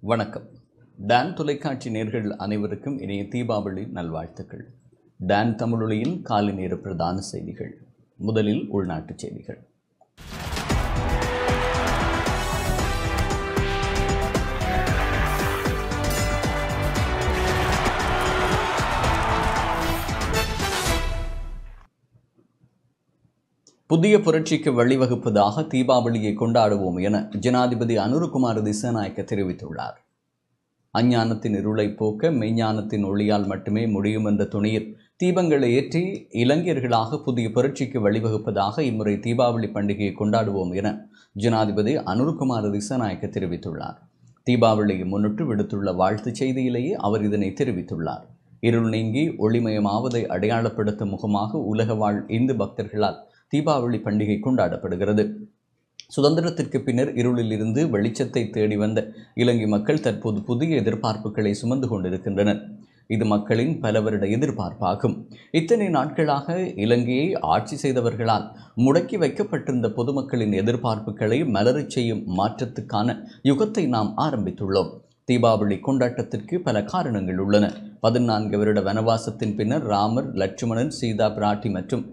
வணக்கம் டான் தொலைக்காட்சி நேர்கள் அனைவருக்கும் இனிய தீபாவளி நல்வாழ்த்துக்கள் டான் தமிழொலியின் காலை நேர பிரதான செய்திகள் முதலில் உள்நாட்டுச் செய்திகள் புதிய புரட்சிக்கு வழிவகுப்பதாக தீபாவளியை கொண்டாடுவோம் என ஜனாதிபதி அனுருகுமார் திசாநாயக்க தெரிவித்துள்ளார் அஞ்ஞானத்தின் இருளை போக்க மெய்ஞானத்தின் ஒளியால் மட்டுமே முடியும் என்ற துணியில் தீபங்களை ஏற்றி இளைஞர்களாக புதிய புரட்சிக்கு வழிவகுப்பதாக இம்முறை தீபாவளி பண்டிகையை கொண்டாடுவோம் என ஜனாதிபதி அனுருகுமார் திசாநாயக்க தெரிவித்துள்ளார் தீபாவளியை முன்னிட்டு விடுத்துள்ள வாழ்த்துச் செய்தியிலேயே அவர் இதனை தெரிவித்துள்ளார் இருள் நீங்கி ஒளிமயமாவதை அடையாளப்படுத்தும் முகமாக உலக வாழ் இந்து பக்தர்களால் தீபாவளி பண்டிகை கொண்டாடப்படுகிறது சுதந்திரத்திற்கு பின்னர் இருளில் இருந்து வெளிச்சத்தை தேடி வந்த இலங்கை மக்கள் தற்போது புதிய எதிர்பார்ப்புகளை சுமந்து கொண்டிருக்கின்றனர் இது மக்களின் பல வருட எதிர்பார்ப்பாகும் இத்தனை நாட்களாக இலங்கையை ஆட்சி செய்தவர்களால் முடக்கி வைக்கப்பட்டிருந்த பொதுமக்களின் எதிர்பார்ப்புகளை மலரச் செய்யும் மாற்றத்துக்கான யுகத்தை நாம் ஆரம்பித்துள்ளோம் தீபாவளி கொண்டாட்டத்திற்கு பல காரணங்கள் உள்ளன பதினான்கு வருட வனவாசத்தின் பின்னர் ராமர் லட்சுமணன் சீதா பிராட்டி மற்றும்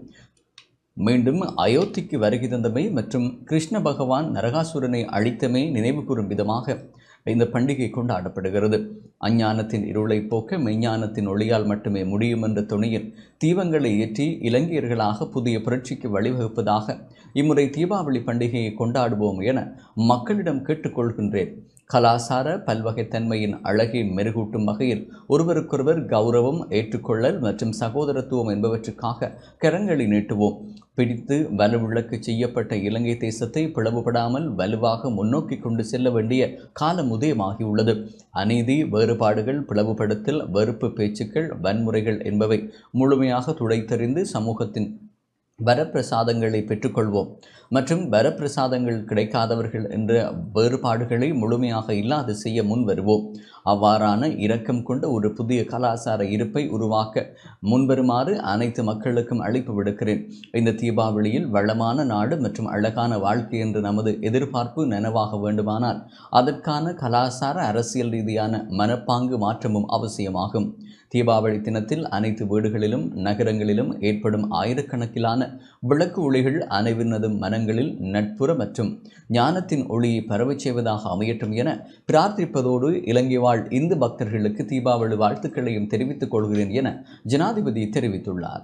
மீண்டும் அயோத்திக்கு வருகை தந்தமை மற்றும் கிருஷ்ண பகவான் நரகாசுரனை அழித்தமை நினைவு கூறும் விதமாக இந்த பண்டிகை கொண்டாடப்படுகிறது அஞ்ஞானத்தின் இருளை போக்க மெய்ஞானத்தின் ஒளியால் மட்டுமே முடியும் என்ற துணியில் தீபங்களை ஏற்றி இலங்கையர்களாக புதிய புரட்சிக்கு வழிவகுப்பதாக இம்முறை தீபாவளி பண்டிகையை கொண்டாடுவோம் என மக்களிடம் கேட்டுக்கொள்கின்றேன் கலாசார பல்வகைத்தன்மையின் அழகை மெருகூட்டும் வகையில் ஒருவருக்கொருவர் கௌரவம் ஏற்றுக்கொள்ளல் மற்றும் சகோதரத்துவம் என்பவற்றுக்காக கரங்களை நீட்டுவோம் பிடித்து வலுவிளக்கு செய்யப்பட்ட இலங்கை தேசத்தை பிளவுபடாமல் வலுவாக முன்னோக்கி கொண்டு செல்ல வேண்டிய காலம் உதயமாகியுள்ளது அநீதி வேறுபாடுகள் பிளவுபடுத்தல் வெறுப்பு பேச்சுக்கள் வன்முறைகள் என்பவை முழுமையாக துடைத்தெறிந்து சமூகத்தின் வரப்பிரசாதங்களை பெற்றுக்கொள்வோம் மற்றும் வரப்பிரசாதங்கள் கிடைக்காதவர்கள் என்ற வேறுபாடுகளை முழுமையாக இல்லாது செய்ய முன் வருவோம் அவ்வாறான இரக்கம் கொண்ட ஒரு புதிய கலாச்சார இருப்பை உருவாக்க முன்வருமாறு அனைத்து மக்களுக்கும் அழைப்பு விடுக்கிறேன் இந்த தீபாவளியில் வளமான நாடு மற்றும் அழகான வாழ்க்கை என்று நமது எதிர்பார்ப்பு நனவாக வேண்டுமானால் அதற்கான கலாச்சார அரசியல் ரீதியான மனப்பாங்கு மாற்றமும் அவசியமாகும் தீபாவளி தினத்தில் அனைத்து வீடுகளிலும் நகரங்களிலும் ஏற்படும் ஆயிரக்கணக்கிலான விளக்கு ஒளிகள் அனைவரினதும் மனங்களில் நட்புற மற்றும் ஞானத்தின் ஒளியை பரவச் செய்வதாக அமையட்டும் என பிரார்த்திப்பதோடு இலங்கை வாழ் இந்து பக்தர்களுக்கு தீபாவளி வாழ்த்துக்களையும் தெரிவித்துக் கொள்கிறேன் என ஜனாதிபதி தெரிவித்துள்ளார்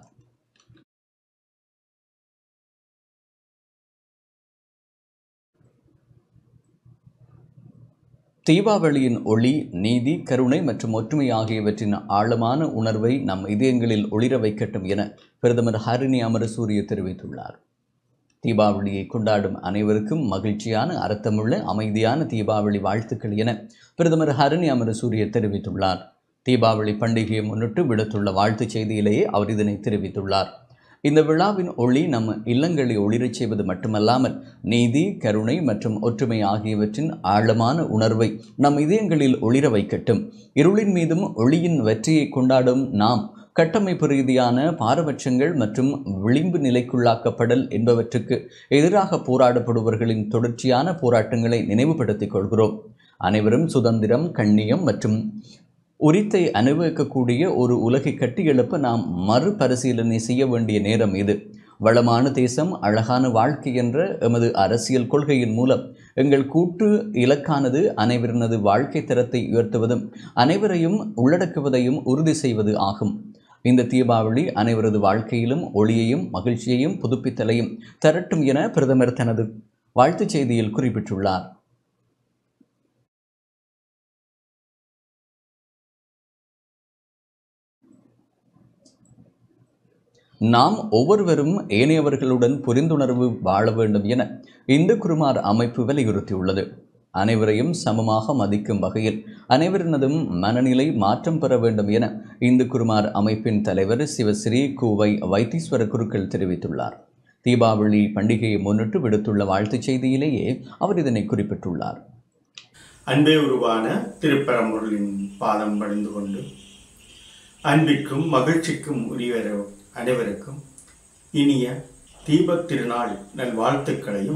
தீபாவளியின் ஒளி நீதி கருணை மற்றும் ஒற்றுமை ஆகியவற்றின் ஆழமான உணர்வை நம் இதயங்களில் ஒளிர வைக்கட்டும் என பிரதமர் ஹரிணி அமரசூரிய தெரிவித்துள்ளார் தீபாவளியை கொண்டாடும் அனைவருக்கும் மகிழ்ச்சியான அர்த்தமுள்ள அமைதியான தீபாவளி வாழ்த்துக்கள் என பிரதமர் ஹரிணி அமரசூரிய தெரிவித்துள்ளார் தீபாவளி பண்டிகையை முன்னிட்டு விடுத்துள்ள வாழ்த்துச் செய்தியிலேயே அவர் இதனை தெரிவித்துள்ளார் இந்த விழாவின் ஒளி நம் இல்லங்களை ஒளிரச் செய்வது மட்டுமல்லாமல் நீதி கருணை மற்றும் ஒற்றுமை ஆகியவற்றின் ஆழமான உணர்வை நம் இதயங்களில் ஒளிர வைக்கட்டும் இருளின் மீதும் ஒளியின் வெற்றியை கொண்டாடும் நாம் கட்டமைப்பு ரீதியான பாரபட்சங்கள் மற்றும் விளிம்பு நிலைக்குள்ளாக்கப்படல் என்பவற்றுக்கு எதிராக போராடப்படுபவர்களின் தொடர்ச்சியான போராட்டங்களை நினைவுபடுத்திக் கொள்கிறோம் அனைவரும் சுதந்திரம் கண்ணியம் மற்றும் உரித்தை அனுபவிக்கக்கூடிய ஒரு உலகை கட்டியெழுப்ப நாம் மறுபரிசீலனை செய்ய வேண்டிய நேரம் இது வளமான தேசம் அழகான வாழ்க்கை என்ற எமது அரசியல் கொள்கையின் மூலம் எங்கள் கூட்டு இலக்கானது அனைவரினது வாழ்க்கை தரத்தை உயர்த்துவதும் அனைவரையும் உள்ளடக்குவதையும் உறுதி செய்வது ஆகும் இந்த தீபாவளி அனைவரது வாழ்க்கையிலும் ஒளியையும் மகிழ்ச்சியையும் புதுப்பித்தலையும் தரட்டும் என பிரதமர் தனது வாழ்த்துச் செய்தியில் குறிப்பிட்டுள்ளார் நாம் ஒவ்வொருவரும் ஏனையவர்களுடன் புரிந்துணர்வு வாழ வேண்டும் என இந்து குருமார் அமைப்பு வலியுறுத்தியுள்ளது அனைவரையும் சமமாக மதிக்கும் வகையில் அனைவரினதும் மனநிலை மாற்றம் பெற வேண்டும் என இந்து குருமார் அமைப்பின் தலைவர் சிவஸ்ரீ கூவை வைத்தீஸ்வர குருக்கள் தெரிவித்துள்ளார் தீபாவளி பண்டிகையை முன்னிட்டு விடுத்துள்ள வாழ்த்துச் செய்தியிலேயே அவர் இதனை குறிப்பிட்டுள்ளார் அன்பே உருவான திருப்பரம்பொருளின் பாதம் பணிந்து கொண்டு அன்பிற்கும் மகிழ்ச்சிக்கும் உரியவர் அனைவருக்கும் இனிய தீபத் திருநாள் நல்வாழ்த்துக்களையும்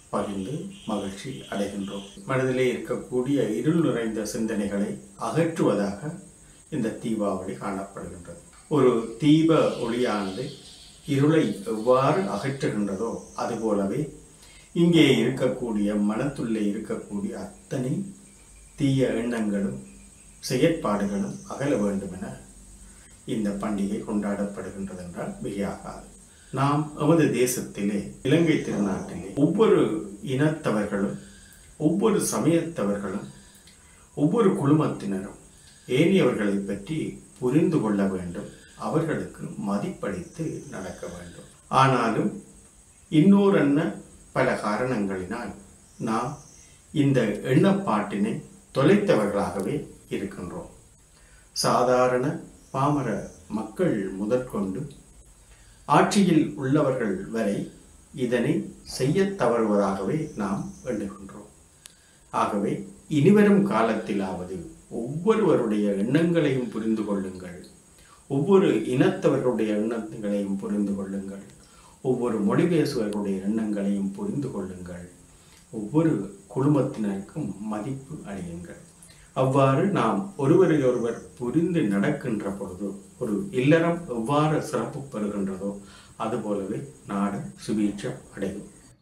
பகிர்ந்து மகிழ்ச்சி அடைகின்றோம் மனதிலே இருக்கக்கூடிய இருள் நிறைந்த சிந்தனைகளை அகற்றுவதாக இந்த தீபாவளி காணப்படுகின்றது ஒரு தீப ஒளியானது இருளை எவ்வாறு அகற்றுகின்றதோ அதுபோலவே இங்கே இருக்கக்கூடிய மனத்துள்ளே இருக்கக்கூடிய அத்தனை தீய எண்ணங்களும் செயற்பாடுகளும் அகல வேண்டும் என இந்த பண்டிகை கொண்டாடப்படுகின்றது என்றால் மிகையாகாது நாம் எமது தேசத்திலே இலங்கை திருநாட்டிலே ஒவ்வொரு இனத்தவர்களும் ஒவ்வொரு சமயத்தவர்களும் ஒவ்வொரு குழுமத்தினரும் ஏனியவர்களை பற்றி புரிந்து கொள்ள வேண்டும் அவர்களுக்கு மதிப்பளித்து நடக்க வேண்டும் ஆனாலும் இன்னொரு பல காரணங்களினால் நாம் இந்த எண்ணப்பாட்டினை தொலைத்தவர்களாகவே இருக்கின்றோம் சாதாரண பாமர மக்கள் முதற்கொண்டு ஆட்சியில் உள்ளவர்கள் வரை இதனை செய்யத் தவறுவதாகவே நாம் எண்ணுகின்றோம் ஆகவே இனிவரும் காலத்திலாவது ஒவ்வொருவருடைய எண்ணங்களையும் புரிந்து கொள்ளுங்கள் ஒவ்வொரு இனத்தவர்களுடைய எண்ணங்களையும் புரிந்து கொள்ளுங்கள் ஒவ்வொரு மொழி பேசுபவர்களுடைய எண்ணங்களையும் புரிந்து கொள்ளுங்கள் ஒவ்வொரு குழுமத்தினருக்கும் மதிப்பு அளியுங்கள் அவ்வாறு நாம் ஒருவரை ஒருவர் புரிந்து நடக்கின்ற பொழுது ஒரு இல்லறம் எவ்வாறு சிறப்பு பெறுகின்றதோ அதுபோலவே நாடு சுபீட்சம் அடையும்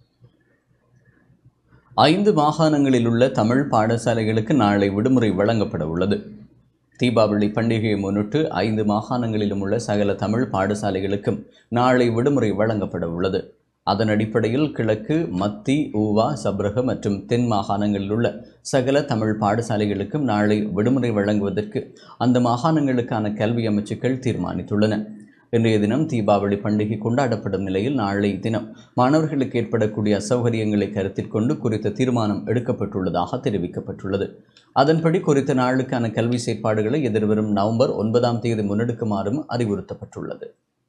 ஐந்து மாகாணங்களில் உள்ள தமிழ் பாடசாலைகளுக்கு நாளை விடுமுறை வழங்கப்பட உள்ளது தீபாவளி பண்டிகையை முன்னிட்டு ஐந்து மாகாணங்களிலும் உள்ள சகல தமிழ் பாடசாலைகளுக்கும் நாளை விடுமுறை வழங்கப்பட உள்ளது அதன் அடிப்படையில் கிழக்கு மத்தி ஊவா சப்ரக மற்றும் தென் மாகாணங்களில் உள்ள சகல தமிழ் பாடசாலைகளுக்கும் நாளை விடுமுறை வழங்குவதற்கு அந்த மாகாணங்களுக்கான கல்வி அமைச்சுக்கள் தீர்மானித்துள்ளன இன்றைய தினம் தீபாவளி பண்டிகை கொண்டாடப்படும் நிலையில் நாளை தினம் மாணவர்களுக்கு ஏற்படக்கூடிய அசௌகரியங்களை கருத்தில் கொண்டு குறித்த தீர்மானம் எடுக்கப்பட்டுள்ளதாக தெரிவிக்கப்பட்டுள்ளது அதன்படி குறித்த நாளுக்கான கல்வி செயற்பாடுகளை எதிர்வரும் நவம்பர் ஒன்பதாம் தேதி முன்னெடுக்குமாறும் அறிவுறுத்தப்பட்டுள்ளது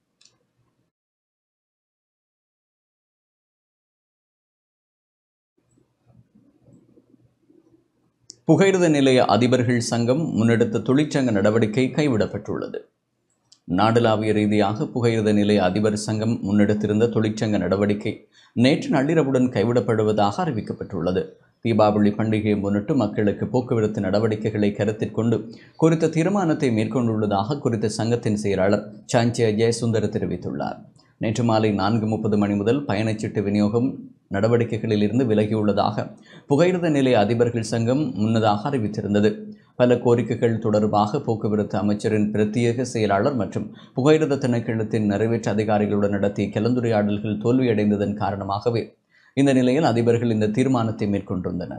புகையிரத நிலைய அதிபர்கள் சங்கம் முன்னெடுத்த தொழிற்சங்க நடவடிக்கை கைவிடப்பட்டுள்ளது நாடளாவிய ரீதியாக புகையிரத நிலைய அதிபர் சங்கம் முன்னெடுத்திருந்த தொழிற்சங்க நடவடிக்கை நேற்று நள்ளிரவுடன் கைவிடப்படுவதாக அறிவிக்கப்பட்டுள்ளது தீபாவளி பண்டிகையை முன்னிட்டு மக்களுக்கு போக்குவரத்து நடவடிக்கைகளை கருத்தில் கொண்டு குறித்த தீர்மானத்தை மேற்கொண்டுள்ளதாக குறித்த சங்கத்தின் செயலாளர் சாஞ்சிய ஜெயசுந்தர் தெரிவித்துள்ளார் நேற்று மாலை நான்கு முப்பது மணி முதல் பயணச்சீட்டு விநியோகம் நடவடிக்கைகளில் இருந்து விலகியுள்ளதாக புகையிரத நிலைய அதிபர்கள் சங்கம் முன்னதாக அறிவித்திருந்தது பல கோரிக்கைகள் தொடர்பாக போக்குவரத்து அமைச்சரின் பிரத்யேக செயலாளர் மற்றும் புகையிரத திணைக்களத்தின் நிறைவேற்ற அதிகாரிகளுடன் நடத்திய கலந்துரையாடல்கள் தோல்வியடைந்ததன் காரணமாகவே இந்த நிலையில் அதிபர்கள் இந்த தீர்மானத்தை மேற்கொண்டிருந்தனர்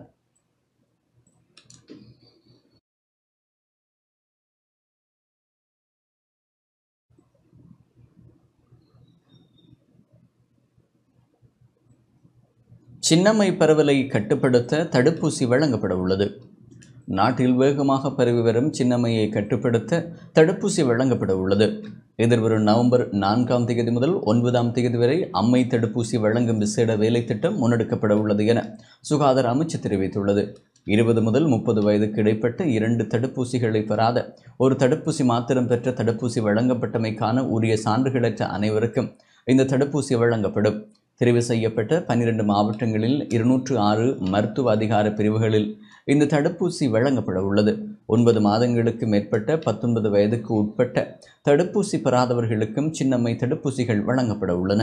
சின்னம்மை பரவலை கட்டுப்படுத்த தடுப்பூசி வழங்கப்பட உள்ளது நாட்டில் வேகமாக பரவி வரும் சின்னம்மையை கட்டுப்படுத்த தடுப்பூசி வழங்கப்பட உள்ளது எதிர்வரும் நவம்பர் நான்காம் தேதி முதல் ஒன்பதாம் தேதி வரை அம்மை தடுப்பூசி வழங்கும் விசேட வேலை திட்டம் முன்னெடுக்கப்பட உள்ளது என சுகாதார அமைச்சு தெரிவித்துள்ளது இருபது முதல் முப்பது வயதுக்கு இடைப்பட்ட இரண்டு தடுப்பூசிகளை பெறாத ஒரு தடுப்பூசி மாத்திரம் பெற்ற தடுப்பூசி வழங்கப்பட்டமைக்கான உரிய சான்றுகளற்ற அனைவருக்கும் இந்த தடுப்பூசி வழங்கப்படும் தெரிவு செய்யப்பட்ட பன்னிரண்டு மாவட்டங்களில் இருநூற்று ஆறு மருத்துவ அதிகார பிரிவுகளில் இந்த தடுப்பூசி வழங்கப்பட உள்ளது ஒன்பது மாதங்களுக்கு மேற்பட்ட பத்தொன்பது வயதுக்கு உட்பட்ட தடுப்பூசி பெறாதவர்களுக்கும் சின்னம்மை தடுப்பூசிகள் வழங்கப்பட உள்ளன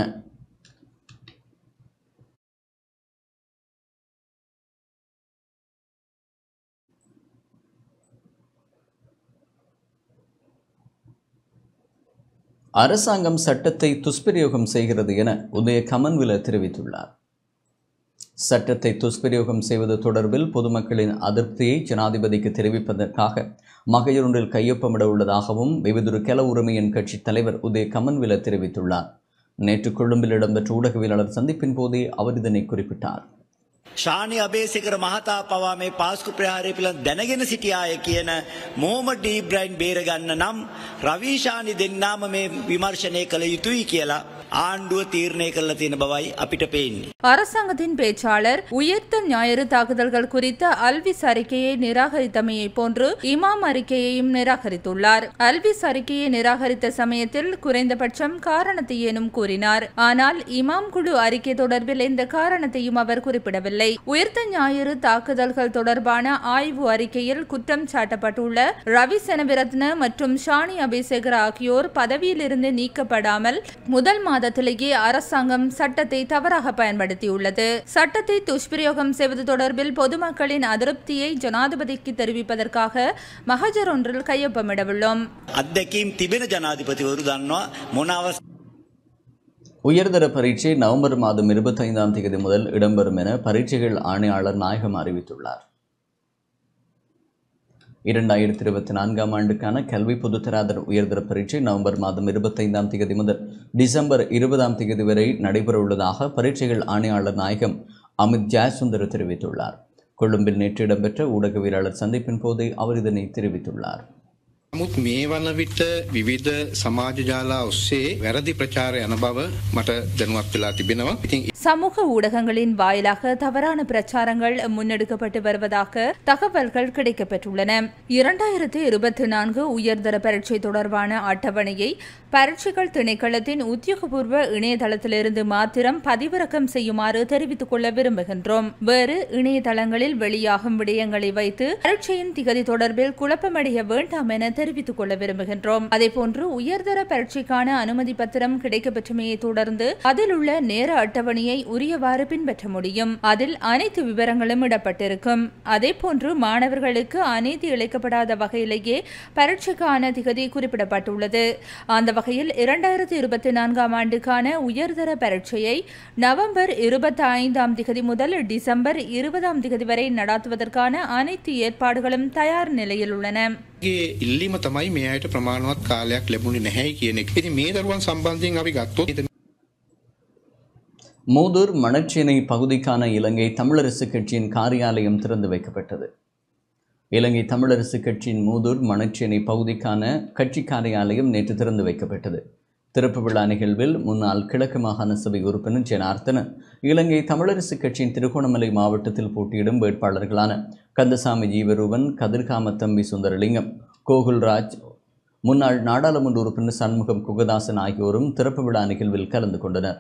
அரசாங்கம் சட்டத்தை துஷ்பிரயோகம் செய்கிறது என உதய கமன்வில தெரிவித்துள்ளார் சட்டத்தை துஷ்பிரயோகம் செய்வது தொடர்பில் பொதுமக்களின் அதிருப்தியை ஜனாதிபதிக்கு தெரிவிப்பதற்காக மகையொன்றில் கையொப்பமிட உள்ளதாகவும் விவிதுரு கெல உரிமையின் கட்சி தலைவர் உதய கமன்வில தெரிவித்துள்ளார் நேற்று கொழும்பில் இடம்பெற்ற ஊடகவியலாளர் சந்திப்பின் போதே அவர் இதனை குறிப்பிட்டார் ශානි අබේසිකර මහතා පවා මේ පාස්කු ප්‍රහාරය පිළන් දැනගෙන සිටියාය කියන මෝම ඩීබ්‍රයින් බේරගන්න නම් රවීෂානි දෙන්නාම මේ විමර්ශනය කළ යුතුයි කියලා ආණ්ඩුව තීරණය කරලා තියෙන බවයි අපිට පේන්නේ. அரசாங்கத்தின் பேச்சாளர் உயிர்த்த ஞாயிறு தாக்குதல்கள் குறித்த அல்விஸ் அறிக்கையை நிராகரித்தமையை போன்று இமாம் அறிக்கையையும் நிராகரித்துள்ளார் அல்விஸ் அறிக்கையை நிராகரித்த சமயத்தில் குறைந்தபட்சம் காரணத்தையேனும் கூறினார் ஆனால் இமாம் குழு அறிக்கை தொடர்பில் எந்த காரணத்தையும் அவர் குறிப்பிடவில்லை உயிர்த்த ஞாயிறு தாக்குதல்கள் தொடர்பான ஆய்வு அறிக்கையில் குற்றம் சாட்டப்பட்டுள்ள ரவி செனவிரத்ன மற்றும் ஷானி அபிசேகர் ஆகியோர் பதவியிலிருந்து நீக்கப்படாமல் முதல் மாதத்திலேயே அரசாங்கம் சட்டத்தை தவறாக பயன்படுத்தியுள்ளது சட்டத்தை துஷ்பிரயோகம் செய்வது தொடர்பில் பொதுமக்களின் அதிருப்தியை ஜனாதிபதிக்கு தெரிவிப்பதற்காக மகஜர் ஒன்றில் கையொப்பமிடவுள்ளோம் අත්දැකීම් තිබෙන ජනාධිපතිවරු දන්නවා මොනව உயர்தர பரீட்சை நவம்பர் மாதம் இருபத்தைந்தாம் தேதி முதல் இடம்பெறும் என பரீட்சைகள் ஆணையாளர் நாயகம் அறிவித்துள்ளார் இரண்டாயிரத்தி இருபத்தி நான்காம் ஆண்டுக்கான கல்வி பொதுத்தராதர உயர்தர பரீட்சை நவம்பர் மாதம் இருபத்தைந்தாம் தேதி முதல் டிசம்பர் இருபதாம் தேதி வரை நடைபெறவுள்ளதாக பரீட்சைகள் ஆணையாளர் நாயகம் அமித் ஜெயசுந்தர் தெரிவித்துள்ளார் கொழும்பில் நேற்று இடம்பெற்ற ஊடகவியலாளர் சந்திப்பின் போதே அவர் இதனை தெரிவித்துள்ளார் නමුත් මේ වන විට විවිධ සමාජ ජාලා ඔස්සේ වැරදි ප්‍රචාර යන බව මට දැනුවත් වෙලා තිබෙනවා. ඉතින් சமூக ஊடகங்களின் வாயிலாக தவறான பிரச்சாரங்கள் முன்னெடுக்கப்பட்டு வருவதாக தகவல்கள் கிடைக்கப்பெற்றுள்ளன இரண்டாயிரத்தி இருபத்தி நான்கு உயர்தர பரீட்சை தொடர்பான அட்டவணையை பரீட்சைகள் திணைக்களத்தின் உத்தியோகபூர்வ இணையதளத்திலிருந்து மாத்திரம் பதிவிறக்கம் செய்யுமாறு தெரிவித்துக் கொள்ள விரும்புகின்றோம் வேறு இணையதளங்களில் வெளியாகும் விடயங்களை வைத்து பரீட்சையின் திகதி தொடர்பில் குழப்பமடைய வேண்டாம் என தெரிவித்துக் கொள்ள விரும்புகின்றோம் அதேபோன்று உயர்தர பரீட்சைக்கான அனுமதி பத்திரம் கிடைக்கப்பெற்றமையை தொடர்ந்து அதில் உள்ள நேர அட்டவணையை உரியவாறு பின்பற்ற முடியும் அதில் அனைத்து விவரங்களும் இடப்பட்டிருக்கும் அதேபோன்று மாணவர்களுக்கு அநீதி இழைக்கப்படாத வகையிலேயே பரீட்சைக்கான திகதி குறிப்பிடப்பட்டுள்ளது அந்த வகையில் இரண்டாயிரத்தி இருபத்தி நான்காம் ஆண்டுக்கான உயர்தர பரீட்சையை நவம்பர் இருபத்தி ஐந்தாம் திகதி முதல் டிசம்பர் இருபதாம் திகதி வரை நடாத்துவதற்கான அனைத்து ஏற்பாடுகளும் தயார் நிலையில் உள்ளன ගේ ඉල්ලීම තමයි මේ අයට ප්‍රමාණවත් කාලයක් ලැබුණේ නැහැ කියන එක. ඉතින් මේ දරුවන් සම්බන්ධයෙන් අපි ගත්තොත් ඉතින් மூதூர் மணச்சேனை பகுதிக்கான இலங்கை தமிழரசு கட்சியின் காரியாலயம் திறந்து வைக்கப்பட்டது இலங்கை தமிழரசு கட்சியின் மூதூர் மணச்சேனை பகுதிக்கான கட்சி காரியாலயம் நேற்று திறந்து வைக்கப்பட்டது திறப்பு விழா நிகழ்வில் முன்னாள் கிழக்கு மாகாண சபை உறுப்பினர் ஜனார்த்தனன் இலங்கை தமிழரசு கட்சியின் திருகோணமலை மாவட்டத்தில் போட்டியிடும் வேட்பாளர்களான கந்தசாமி ஜீவரூபன் கதிர்காம தம்பி சுந்தரலிங்கம் கோகுல்ராஜ் முன்னாள் நாடாளுமன்ற உறுப்பினர் சண்முகம் குகதாசன் ஆகியோரும் திறப்பு விழா நிகழ்வில் கலந்து கொண்டனர்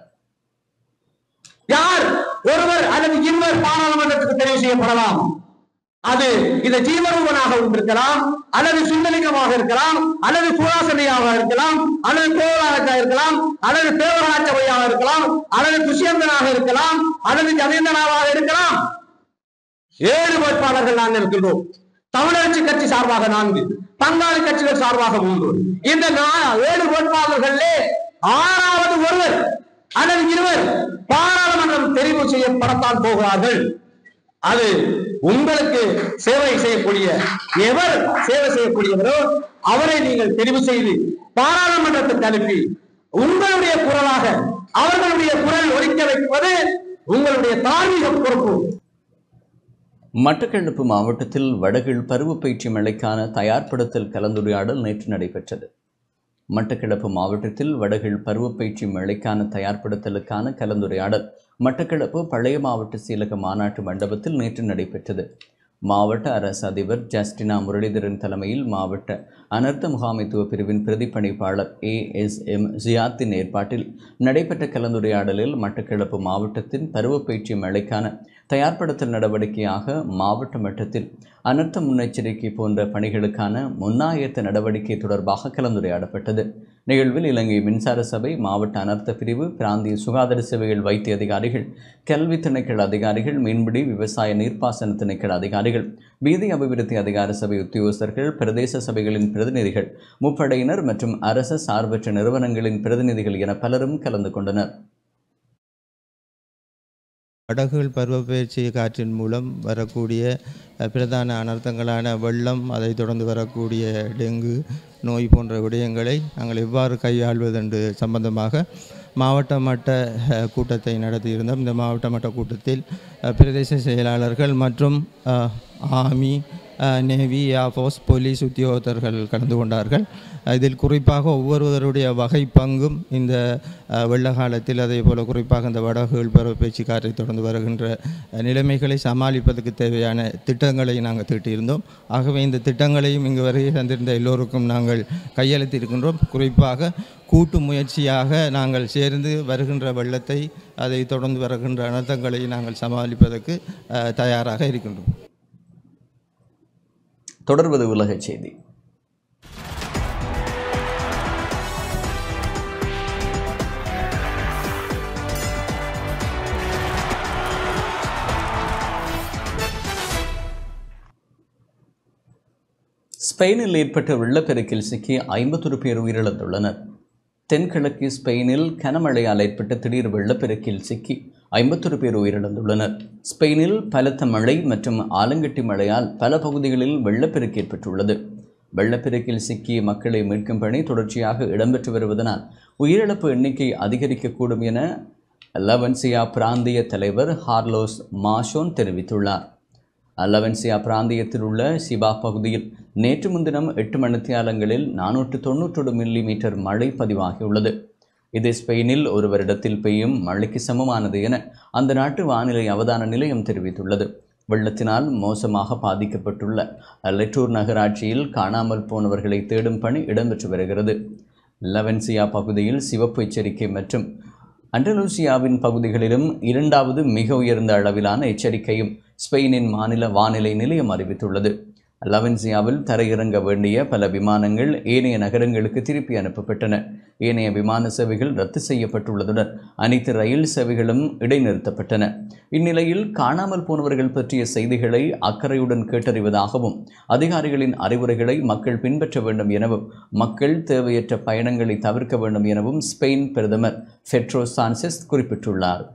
யார் ஒருவர் அல்லது இருவர் பாராளுமன்றத்துக்கு தெரிவு செய்யப்படலாம் அது இந்த ஜீவரூபனாக இருக்கலாம் அல்லது சுந்தலிங்கமாக இருக்கலாம் அல்லது சுராசனையாக இருக்கலாம் அல்லது கோவலாக இருக்கலாம் அல்லது தேவராஜவையாக இருக்கலாம் அல்லது துஷ்யந்தனாக இருக்கலாம் அல்லது ஜதேந்திரனாக இருக்கலாம் ஏழு வேட்பாளர்கள் நாங்கள் இருக்கின்றோம் தமிழரசு கட்சி சார்பாக நான்கு பங்காளி கட்சிகள் சார்பாக மூன்று இந்த நா- ஏழு வேட்பாளர்களே ஆறாவது ஒருவர் அல்லது இருவர் பாராளுமன்றம் தெரிவு செய்யப்படத்தான் போகிறார்கள் அது உங்களுக்கு சேவை செய்யக்கூடிய எவர் சேவை செய்யக்கூடியவரோ அவரை நீங்கள் தெரிவு செய்து பாராளுமன்றத்துக்கு அனுப்பி உங்களுடைய குரலாக அவர்களுடைய குரல் ஒலிக்க வைப்பது உங்களுடைய தார்மீக பொறுப்பு மட்டக்களப்பு மாவட்டத்தில் வடகிழ் பருவப்பயிற்சி மழைக்கான தயார்படுத்தல் கலந்துரையாடல் நேற்று நடைபெற்றது மட்டக்களப்பு மாவட்டத்தில் வடகிழ் பருவப்பயிற்சி மழைக்கான தயார்படுத்தலுக்கான கலந்துரையாடல் மட்டக்களப்பு பழைய மாவட்ட செயலக மாநாட்டு மண்டபத்தில் நேற்று நடைபெற்றது மாவட்ட அரசு அதிபர் ஜஸ்டினா முரளிதரன் தலைமையில் மாவட்ட அனர்த்த முகாமைத்துவ பிரிவின் பிரதிப்பணிப்பாளர் ஏ எஸ் எம் ஜியாத்தின் ஏற்பாட்டில் நடைபெற்ற கலந்துரையாடலில் மட்டக்களப்பு மாவட்டத்தின் பருவப்பயிற்சி மழைக்கான தயார்படுத்தல் நடவடிக்கையாக மாவட்ட மட்டத்தில் அனர்த்த முன்னெச்சரிக்கை போன்ற பணிகளுக்கான முன்னாயத்த நடவடிக்கை தொடர்பாக கலந்துரையாடப்பட்டது நிகழ்வில் இலங்கை மின்சார சபை மாவட்ட அனர்த்த பிரிவு பிராந்திய சுகாதார சேவைகள் வைத்திய அதிகாரிகள் கல்வி திணைக்கள அதிகாரிகள் மீன்பிடி விவசாய நீர்ப்பாசன திணைக்கள அதிகாரிகள் வீதி அபிவிருத்தி அதிகார சபை உத்தியோகஸ்தர்கள் பிரதேச சபைகளின் பிரதிநிதிகள் முப்படையினர் மற்றும் அரச சார்பற்ற நிறுவனங்களின் பிரதிநிதிகள் என பலரும் கலந்து கொண்டனர் வடகுகள் பருவப்பெயர்ச்சி காற்றின் மூலம் வரக்கூடிய அஹ், பிரதான அனர்த்தங்களான வெள்ளம் அதைத் தொடர்ந்து வரக்கூடிய டெங்கு நோய் போன்ற விடயங்களை நாங்கள் எவ்வாறு கையாள்வதென்று சம்பந்தமாக மாவட்ட மட்ட அஹ், கூட்டத்தை நடத்தியிருந்தோம் இந்த மாவட்ட மட்ட கூட்டத்தில் அஹ், பிரதேச செயலாளர்கள் மற்றும் அஹ், ஆமி நேவி ஏர்ஃபோர்ஸ் போலீஸ் உத்தியோகத்தர்கள் கலந்து கொண்டார்கள் இதில் குறிப்பாக ஒவ்வொருவருடைய வகை பங்கும் இந்த அஹ், வெள்ள காலத்தில் அதே போல் குறிப்பாக இந்த வடகுகள் பருவ பேச்சு காற்றை தொடர்ந்து வருகின்ற அஹ், நிலைமைகளை சமாளிப்பதற்கு தேவையான திட்டங்களை நாங்கள் தீட்டியிருந்தோம் ஆகவே இந்த திட்டங்களையும் இங்கு வருகை தந்திருந்த எல்லோருக்கும் நாங்கள் கையளித்திருக்கின்றோம் குறிப்பாக கூட்டு முயற்சியாக நாங்கள் சேர்ந்து வருகின்ற வெள்ளத்தை அதை தொடர்ந்து வருகின்ற அனர்த்தங்களை நாங்கள் சமாளிப்பதற்கு அஹ், தயாராக இருக்கின்றோம் தொடர்வது உலகச் செய்தி ஸ்பெயினில் ஏற்பட்ட வெள்ளப்பெருக்கில் சிக்கி ஐம்பத்தொரு பேர் உயிரிழந்துள்ளனர் தென்கிழக்கு ஸ்பெயினில் கனமழையால் ஏற்பட்ட திடீர் வெள்ளப்பெருக்கில் சிக்கி ஐம்பத்தொரு பேர் உயிரிழந்துள்ளனர் ஸ்பெயினில் பலத்த மழை மற்றும் ஆலங்கட்டி மழையால் பல பகுதிகளில் வெள்ளப்பெருக்கு ஏற்பட்டுள்ளது வெள்ளப்பெருக்கில் சிக்கிய மக்களை மீட்கும் பணி தொடர்ச்சியாக இடம்பெற்று வருவதனால் உயிரிழப்பு எண்ணிக்கை அதிகரிக்கக்கூடும் என லவன்சியா பிராந்திய தலைவர் ஹார்லோஸ் மாஷோன் தெரிவித்துள்ளார் லவன்சியா பிராந்தியத்தில் உள்ள சிபா பகுதியில் நேற்று முன்தினம் எட்டு மணித்தியாலங்களில் நானூற்று தொண்ணூற்றொரு மில்லி மீட்டர் மழை பதிவாகியுள்ளது இது ஸ்பெயினில் ஒரு வருடத்தில் பெய்யும் மழைக்கு சமமானது என அந்த நாட்டு வானிலை அவதான நிலையம் தெரிவித்துள்ளது வெள்ளத்தினால் மோசமாக பாதிக்கப்பட்டுள்ள லெட்டூர் நகராட்சியில் காணாமல் போனவர்களை தேடும் பணி இடம்பெற்று வருகிறது லவன்சியா பகுதியில் சிவப்பு எச்சரிக்கை மற்றும் அண்டலூசியாவின் பகுதிகளிலும் இரண்டாவது மிக உயர்ந்த அளவிலான எச்சரிக்கையும் ஸ்பெயினின் மாநில வானிலை நிலையம் அறிவித்துள்ளது லவன்சியாவில் தரையிறங்க வேண்டிய பல விமானங்கள் ஏனைய நகரங்களுக்கு திருப்பி அனுப்பப்பட்டன ஏனைய விமான சேவைகள் ரத்து செய்யப்பட்டுள்ளதுடன் அனைத்து ரயில் சேவைகளும் இடைநிறுத்தப்பட்டன இந்நிலையில் காணாமல் போனவர்கள் பற்றிய செய்திகளை அக்கறையுடன் கேட்டறிவதாகவும் அதிகாரிகளின் அறிவுரைகளை மக்கள் பின்பற்ற வேண்டும் எனவும் மக்கள் தேவையற்ற பயணங்களை தவிர்க்க வேண்டும் எனவும் ஸ்பெயின் பிரதமர் ஃபெட்ரோ சான்செஸ் குறிப்பிட்டுள்ளார்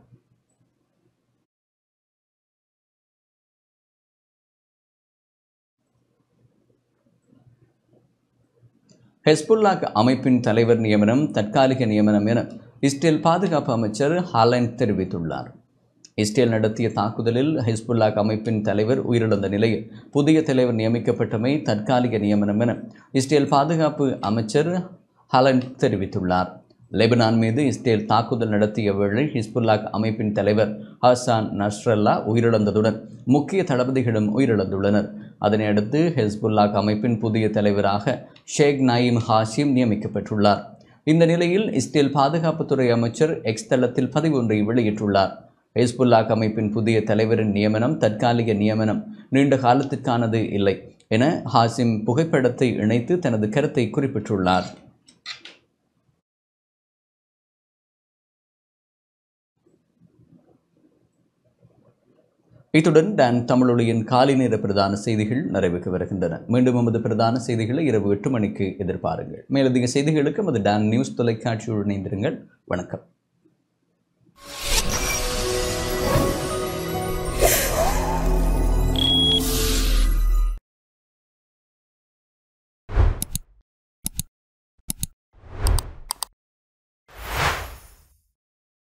ஹெஸ்புல்லாக் அமைப்பின் தலைவர் நியமனம் தற்காலிக நியமனம் என இஸ்ரேல் பாதுகாப்பு அமைச்சர் ஹாலண்ட் தெரிவித்துள்ளார் இஸ்ரேல் நடத்திய தாக்குதலில் ஹெஸ்புல்லாக் அமைப்பின் தலைவர் உயிரிழந்த நிலையில் புதிய தலைவர் நியமிக்கப்பட்டமை தற்காலிக நியமனம் என இஸ்ரேல் பாதுகாப்பு அமைச்சர் ஹாலண்ட் தெரிவித்துள்ளார் லெபனான் மீது இஸ்ரேல் தாக்குதல் நடத்திய வேளை ஹிஸ்புல்லாக் அமைப்பின் தலைவர் ஹசான் நஸ்ரல்லா உயிரிழந்ததுடன் முக்கிய தளபதிகளும் உயிரிழந்துள்ளனர் அதனையடுத்து ஹெஸ்புல்லாக் அமைப்பின் புதிய தலைவராக ஷேக் நாயிம் ஹாஷிம் நியமிக்கப்பட்டுள்ளார் இந்த நிலையில் இஸ்ரேல் பாதுகாப்புத்துறை அமைச்சர் எக்ஸ் தளத்தில் பதிவு ஒன்றை வெளியிட்டுள்ளார் ஹெஸ்புல்லாக் அமைப்பின் புதிய தலைவரின் நியமனம் தற்காலிக நியமனம் நீண்ட காலத்திற்கானது இல்லை என ஹாசிம் புகைப்படத்தை இணைத்து தனது கருத்தை குறிப்பிட்டுள்ளார் இத்துடன் டான் தமிழொலியின் காலை நேர பிரதான செய்திகள் நிறைவுக்கு வருகின்றன மீண்டும் நமது பிரதான செய்திகளை இரவு எட்டு மணிக்கு எதிர்பாருங்கள் மேலதிக செய்திகளுக்கு நமது டான் நியூஸ் தொலைக்காட்சியுடன் இணைந்திருங்கள் வணக்கம்